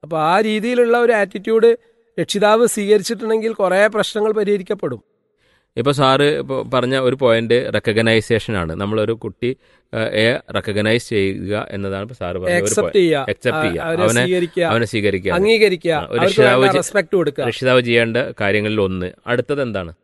അപ്പോൾ ആ രീതിയിലുള്ള ഒരു ആറ്റിറ്റ്യൂഡ് രക്ഷിതാവ് സ്വീകരിച്ചിട്ടുണ്ടെങ്കിൽ കുറേ പ്രശ്നങ്ങൾ പരിഹരിക്കപ്പെടും ഇപ്പോൾ സാറ് ഇപ്പോൾ പറഞ്ഞ ഒരു പോയിന്റ് റെക്കഗ്നൈസേഷൻ ആണ് നമ്മളൊരു കുട്ടി എ റെക്കഗ്നൈസ് ചെയ്യുക എന്നതാണ് ഇപ്പോൾ സാറ് പറഞ്ഞ ഒരു അക്സെപ്റ്റ് ചെയ്യുക അക്സെപ്റ്റ് ചെയ്യുക അവരെ അവനെ സ്വീകരിക്കുക അവനെ സ്വീകരിക്കുക അംഗീകരിക്കുക ആ, ഒരു അവർക്ക് രക്ഷിതാവ് വേണ്ട ചെ- റെസ്പെക്ട് കൊടുക്കുക രക്ഷിതാവ് ചെയ്യേണ്ട കാര്യങ്ങളിൽ ഒന്ന് അടുത്തത് എന്താണ്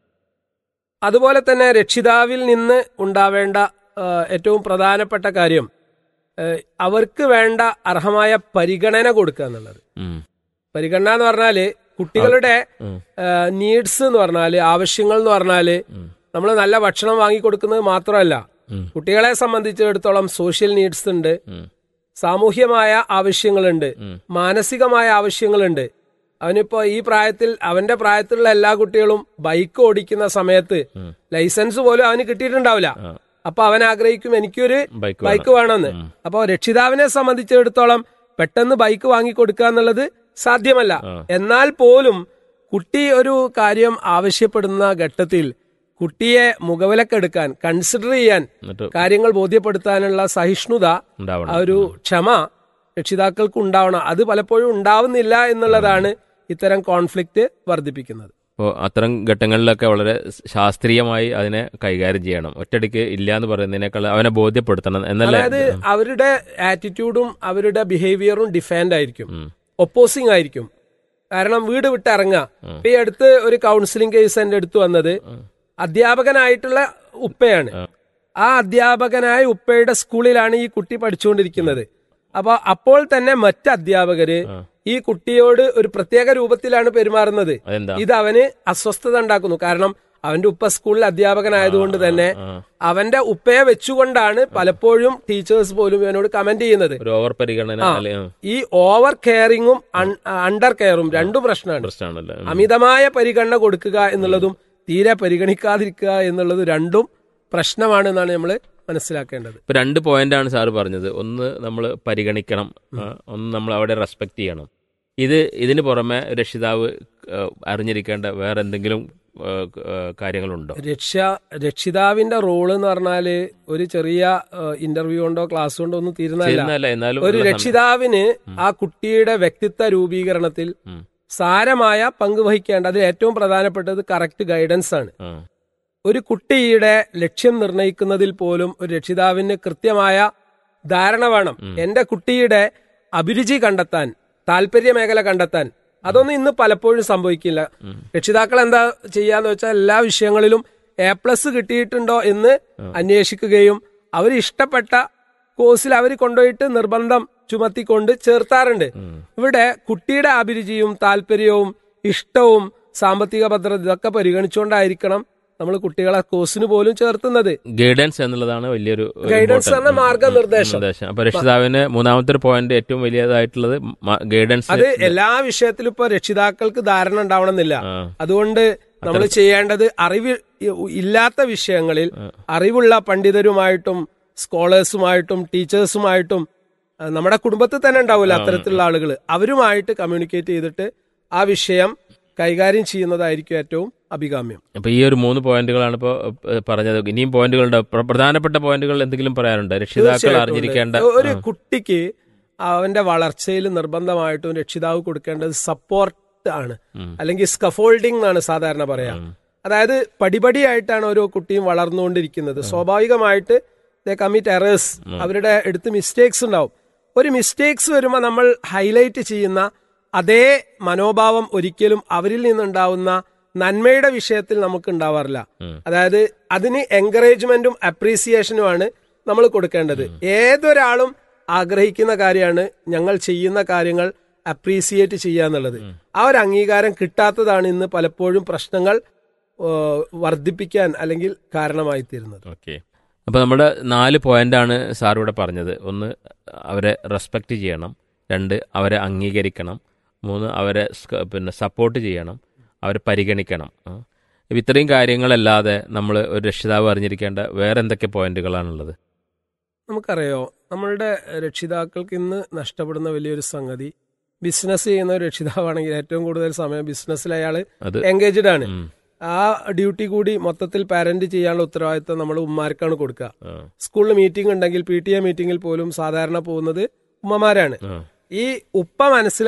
അതുപോലെ തന്നെ രക്ഷിതാവിൽ നിന്ന് ഉണ്ടാവേണ്ട ആ, ഏറ്റവും പ്രധാനപ്പെട്ട കാര്യം ആ, അവർക്ക് വേണ്ട അർഹമായ പരിഗണന കൊടുക്കുക എന്നുള്ളത് ഉം, പരിഗണന എന്ന് പറഞ്ഞാല് കുട്ടികളുടെ ഉം, നീഡ്സ് എന്ന് പറഞ്ഞാല് ആവശ്യങ്ങൾ എന്ന് പറഞ്ഞാല് ഉം, നമ്മൾ നല്ല ഭക്ഷണം വാങ്ങിക്കൊടുക്കുന്നത് മാത്രമല്ല ഉം, കുട്ടികളെ സംബന്ധിച്ചിടത്തോളം സോഷ്യൽ നീഡ്സ് ഉണ്ട് ഉം, സാമൂഹ്യമായ ആവശ്യങ്ങളുണ്ട് ഉം. മാനസികമായ ആവശ്യങ്ങളുണ്ട് അവനിപ്പോ ഈ പ്രായത്തിൽ അവന്റെ പ്രായത്തിലുള്ള എല്ലാ കുട്ടികളും ബൈക്ക് ഓടിക്കുന്ന സമയത്ത് ഉം. ലൈസൻസ് പോലും അവന് കിട്ടിയിട്ടുണ്ടാവില്ല ആ, അപ്പൊ അവൻ ആഗ്രഹിക്കും എനിക്കൊരു ബൈക്ക് ബൈക്ക് വേണമെന്ന് ഉം. അപ്പൊ രക്ഷിതാവിനെ സംബന്ധിച്ചിടത്തോളം പെട്ടെന്ന് ബൈക്ക് വാങ്ങിക്കൊടുക്കുക എന്നുള്ളത് സാധ്യമല്ല ആ. എന്നാൽ പോലും കുട്ടി ഒരു കാര്യം ആവശ്യപ്പെടുന്ന ഘട്ടത്തിൽ കുട്ടിയെ മുഖവിലക്കെടുക്കാൻ കൺസിഡർ ചെയ്യാൻ എന്നിട്ട് കാര്യങ്ങൾ ബോധ്യപ്പെടുത്താനുള്ള സഹിഷ്ണുത ഉണ്ടാവണം ആ ഒരു ക്ഷമ രക്ഷിതാക്കൾക്ക് ഉണ്ടാവണം അത് പലപ്പോഴും ഉണ്ടാവുന്നില്ല എന്നുള്ളതാണ് ഇത്തരം കോൺഫ്ലിക്റ്റ് വർദ്ധിപ്പിക്കുന്നത് അപ്പോൾ അത്തരം ഘട്ടങ്ങളിലൊക്കെ വളരെ ശാസ്ത്രീയമായി അതിനെ കൈകാര്യം ചെയ്യണം ഒറ്റയടിക്ക് ഇല്ല എന്ന് പറയുന്നതിനേക്കാൾ അവനെ ബോധ്യപ്പെടുത്തണം എന്നല്ലേ അതായത് അവരുടെ ആറ്റിറ്റ്യൂഡും അവരുടെ ബിഹേവിയറും ഡിഫാൻഡ് ആയിരിക്കും ഉം, ഒപ്പോസിംഗ് ആയിരിക്കും കാരണം വീട് വിട്ട് ഇറങ്ങുക ഇപ്പൊ ഈ അടുത്ത് ഒരു കൗൺസിലിംഗ് കേസ് എന്റെ അടുത്ത് വന്നത് അധ്യാപകനായിട്ടുള്ള ഉപ്പയാണ് ആ അധ്യാപകനായ ഉപ്പയുടെ സ്കൂളിലാണ് ഈ കുട്ടി പഠിച്ചുകൊണ്ടിരിക്കുന്നത് അപ്പൊ അപ്പോൾ തന്നെ മറ്റ് അധ്യാപകര് ഈ കുട്ടിയോട് ഒരു പ്രത്യേക രൂപത്തിലാണ് പെരുമാറുന്നത് അതെന്താ ഇത് അവന് അസ്വസ്ഥത ഉണ്ടാക്കുന്നു കാരണം അവന്റെ ഉപ്പ സ്കൂളിൽ അധ്യാപകനായതുകൊണ്ട് തന്നെ ആ, അവന്റെ ഉപ്പയെ വെച്ചുകൊണ്ടാണ് പലപ്പോഴും ടീച്ചേഴ്സ് പോലും ഇവനോട് കമന്റ് ചെയ്യുന്നത് ഒരു ഓവർ പരിഗണന അല്ലെ ആ, ഈ ഓവർ കെയറിങ്ങും അണ്ടർ കെയറും രണ്ടും പ്രശ്നമാണ് പ്രശ്നമാണല്ലോ ഉം. അമിതമായ പരിഗണന കൊടുക്കുക എന്നുള്ളതും തീരെ പരിഗണിക്കാതിരിക്കുക എന്നുള്ളതും രണ്ടും പ്രശ്നമാണ് എന്നാണ് നമ്മൾ മനസ്സിലാക്കേണ്ടത് ഇപ്പൊ രണ്ട് പോയിന്റാണ് സാറ് പറഞ്ഞത് ഒന്ന് നമ്മൾ പരിഗണിക്കണം ആ, ഒന്ന് നമ്മൾ അവിടെ റെസ്പെക്ട് ചെയ്യണം ഇത് ഇതിന് പുറമെ രക്ഷിതാവ് ആ, അറിഞ്ഞിരിക്കേണ്ട വേറെ എന്തെങ്കിലും ആ, ആ, കാര്യങ്ങളുണ്ടോ രക്ഷ രക്ഷിതാവിന്റെ റോള് എന്ന് പറഞ്ഞാല് ഒരു ചെറിയ ഇന്റർവ്യൂ കൊണ്ടോ ക്ലാസ് കൊണ്ടോ ഒന്നും തീരുന്നതല്ല ചെയ്യുന്നതല്ല എന്നാലും ഒരു ഉള്ള സം- രക്ഷിതാവിന് ആ കുട്ടിയുടെ വ്യക്തിത്വ രൂപീകരണത്തിൽ ഉം. സാരമായ പങ്ക് വഹിക്കേണ്ട അതിൽ ഏറ്റവും പ്രധാനപ്പെട്ടത് കറക്റ്റ് ഗൈഡൻസ് ആണ് ആ, ഒരു കുട്ടിയുടെ ലക്ഷ്യം നിർണ്ണയിക്കുന്നതിൽ പോലും ഒരു രക്ഷിതാവിന് കൃത്യമായ ധാരണ വേണം എന്റെ കുട്ടിയുടെ അഭിരുചി കണ്ടെത്താൻ താല്പര്യ മേഖല കണ്ടെത്താൻ അതൊന്നും ഇന്ന് പലപ്പോഴും സംഭവിക്കില്ല രക്ഷിതാക്കൾ എന്താ ചെയ്യാന്ന് വെച്ചാൽ എല്ലാ വിഷയങ്ങളിലും എ പ്ലസ് കിട്ടിയിട്ടുണ്ടോ എന്ന് അന്വേഷിക്കുകയും അവർ ഇഷ്ടപ്പെട്ട കോഴ്സിൽ അവർ കൊണ്ടുപോയിട്ട് നിർബന്ധം ചുമത്തിക്കൊണ്ട് ചേർത്താറുണ്ട് ഇവിടെ കുട്ടിയുടെ അഭിരുചിയും താല്പര്യവും ഇഷ്ടവും സാമ്പത്തിക ഭദ്രത ഇതൊക്കെ പരിഗണിച്ചുകൊണ്ടായിരിക്കണം നമ്മൾ കുട്ടികളെ കോഴ്സിന് പോലും ചേർത്തുന്നത് ഗൈഡൻസ് എന്നുള്ളതാണ് വലിയൊരു ഒരു ഗൈഡൻസ് important- എന്ന മാർഗനിർദ്ദേശം നിർദ്ദേശം അപ്പൊ രക്ഷിതാവിന് മൂന്നാമത്തെ ഒരു പോയിന്റ് ഏറ്റവും വലിയതായിട്ടുള്ളത് ഗൈഡൻസ് അത് എല്ലാ വിഷയത്തിലും ഇപ്പൊ രക്ഷിതാക്കൾക്ക് ധാരണ ഉണ്ടാവണമെന്നില്ല ആ. അതുകൊണ്ട് നമ്മൾ ചെയ്യേണ്ടത് അറിവ് ഇല്ലാത്ത വിഷയങ്ങളിൽ അറിവുള്ള പണ്ഡിതരുമായിട്ടും സ്കോളേഴ്സുമായിട്ടും ടീച്ചേഴ്സുമായിട്ടും ആ, നമ്മുടെ കുടുംബത്തിൽ തന്നെ ഉണ്ടാവില്ല അത്തരത്തിലുള്ള ആളുകൾ അവരുമായിട്ട് കമ്മ്യൂണിക്കേറ്റ് ചെയ്തിട്ട് ആ വിഷയം കൈകാര്യം ചെയ്യുന്നതായിരിക്കും ഏറ്റവും അഭികാമ്യം അപ്പൊ ഈ ഒരു മൂന്ന് പോയിന്റുകളാണ് ഇപ്പോ ഏഹ്, പറഞ്ഞത് ഇനിയും പോയിന്റുകളുണ്ട് പ്ര- പ്രധാനപ്പെട്ട പോയിന്റുകൾ എന്തെങ്കിലും പറയാനുണ്ട് രക്ഷിതാക്കൾ തീർച്ചയായിട്ടും അറിഞ്ഞിരിക്കേണ്ട ഉണ്ട്. ഒരു കുട്ടിക്ക് അവന്റെ വളർച്ചയിൽ നിർബന്ധമായിട്ടും രക്ഷിതാവ് കൊടുക്കേണ്ടത് സപ്പോർട്ട് ആണ് അല്ലെങ്കിൽ സ്കഫോൾഡിംഗ് എന്നാണ് സാധാരണ പറയാ അതായത് പടിപടിയായിട്ടാണ് ഓരോ കുട്ടിയും വളർന്നുകൊണ്ടിരിക്കുന്നത് സ്വാഭാവികമായിട്ട് കമ്മിറ്റ് എറേഴ്സ് അവരുടെ അടുത്ത് മിസ്റ്റേക്സ് ഉണ്ടാവും ഒരു മിസ്റ്റേക്സ് വരുമ്പോൾ നമ്മൾ ഹൈലൈറ്റ് ചെയ്യുന്ന അതേ മനോഭാവം ഒരിക്കലും അവരിൽ നിന്നുണ്ടാവുന്ന നന്മയുടെ വിഷയത്തിൽ നമുക്ക് ഉണ്ടാവാറില്ല അതായത് അതിന് എൻകറേജ്മെന്റും അപ്രീസിയേഷനുമാണ് നമ്മൾ കൊടുക്കേണ്ടത് ഏതൊരാളും ആഗ്രഹിക്കുന്ന കാര്യമാണ് ഞങ്ങൾ ചെയ്യുന്ന കാര്യങ്ങൾ അപ്രീസിയേറ്റ് ചെയ്യുക എന്നുള്ളത് ആ ഒരു അംഗീകാരം കിട്ടാത്തതാണ് ഇന്ന് പലപ്പോഴും പ്രശ്നങ്ങൾ ഏഹ്, വർദ്ധിപ്പിക്കാൻ അല്ലെങ്കിൽ കാരണമായി തീരുന്നത് ഓക്കെ അപ്പോൾ നമ്മുടെ നാല് പോയിന്റാണ് സാർ ഇവിടെ പറഞ്ഞത് ഒന്ന് അവരെ റെസ്പെക്റ്റ് ചെയ്യണം രണ്ട് അവരെ അംഗീകരിക്കണം മൂന്ന് അവരെ സ്ക- പിന്നെ സപ്പോർട്ട് ചെയ്യണം അവരെ പരിഗണിക്കണം ആ. ഇപ്പം ഇത്രയും കാര്യങ്ങളല്ലാതെ നമ്മൾ ഒരു രക്ഷിതാവ് അറിഞ്ഞിരിക്കേണ്ട വേറെ എന്തൊക്കെ പോയിന്റുകളാണുള്ളത് നമുക്കറിയോ നമ്മളുടെ രക്ഷിതാക്കൾക്ക് ഇന്ന് നഷ്ടപ്പെടുന്ന വലിയൊരു സംഗതി ബിസിനസ് ചെയ്യുന്ന ഒരു രക്ഷിതാവാണെങ്കിൽ ഏറ്റവും കൂടുതൽ സമയം ബിസിനസ്സിൽ അയാൾ അത് എൻഗേജ്ഡ് ആണ് ഉം. ആ ഡ്യൂട്ടി കൂടി മൊത്തത്തിൽ പാരന്റ് ചെയ്യാനുള്ള ഉത്തരവാദിത്തം നമ്മൾ ഉമ്മാർക്കാണ് കൊടുക്കുക ആ. സ്കൂളിൽ മീറ്റിംഗ് ഉണ്ടെങ്കിൽ പി ടി എ മീറ്റിംഗിൽ പോലും സാധാരണ പോകുന്നത് ഉമ്മമാരാണ് ആ. ഈ ഉപ്പ മനസ്സിലാക്കി